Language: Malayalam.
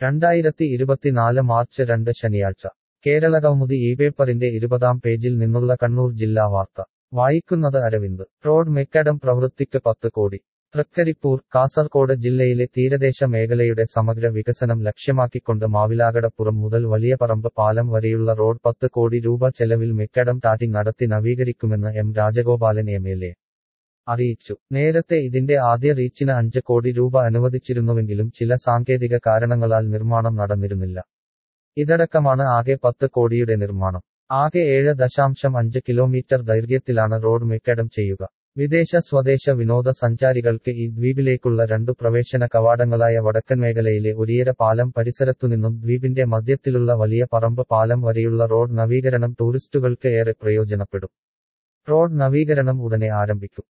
രണ്ടായിരത്തി ഇരുപത്തിനാല് മാർച്ച് രണ്ട് ശനിയാഴ്ച കേരള കൗമുദി ഈ പേപ്പറിന്റെ ഇരുപതാം പേജിൽ നിന്നുള്ള കണ്ണൂർ ജില്ലാ വാർത്ത വായിക്കുന്നത് അരവിന്ദ് റോഡ് മെക്കഡം പ്രവൃത്തിക്ക് പത്ത് കോടി തൃക്കരിപ്പൂർ കാസർകോട് ജില്ലയിലെ തീരദേശ മേഖലയുടെ സമഗ്ര വികസനം ലക്ഷ്യമാക്കിക്കൊണ്ട് മാവിലാകടപ്പുറം മുതൽ വലിയപറമ്പ് പാലം വരെയുള്ള റോഡ് പത്ത് കോടി രൂപ ചെലവിൽ മെക്കഡം ടാറ്റിംഗ് നടത്തി നവീകരിക്കുമെന്ന് M Rajagopalan M L A അറിയിച്ചു നേരത്തെ ഇതിന്റെ ആദ്യ റീച്ചിന് അഞ്ച് കോടി രൂപ അനുവദിച്ചിരുന്നുവെങ്കിലും ചില സാങ്കേതിക കാരണങ്ങളാൽ നിർമ്മാണം നടന്നിരുന്നില്ല ഇതടക്കമാണ് ആകെ പത്ത് കോടിയുടെ നിർമ്മാണം ആകെ ഏഴ് ദശാംശം അഞ്ച് കിലോമീറ്റർ ദൈർഘ്യത്തിലാണ് റോഡ് മെക്കഡം ചെയ്യുക വിദേശ സ്വദേശ വിനോദ സഞ്ചാരികൾക്ക് ഈ ദ്വീപിലേക്കുള്ള രണ്ടു പ്രവേശന കവാടങ്ങളായ വടക്കൻ മേഖലയിലെ ഒരിയര പാലം പരിസരത്തുനിന്നും ദ്വീപിന്റെ മധ്യത്തിലുള്ള വലിയ പറമ്പ് പാലം വരെയുള്ള റോഡ് നവീകരണം ടൂറിസ്റ്റുകൾക്ക് ഏറെ പ്രയോജനപ്പെടും റോഡ് നവീകരണം ഉടനെ ആരംഭിക്കും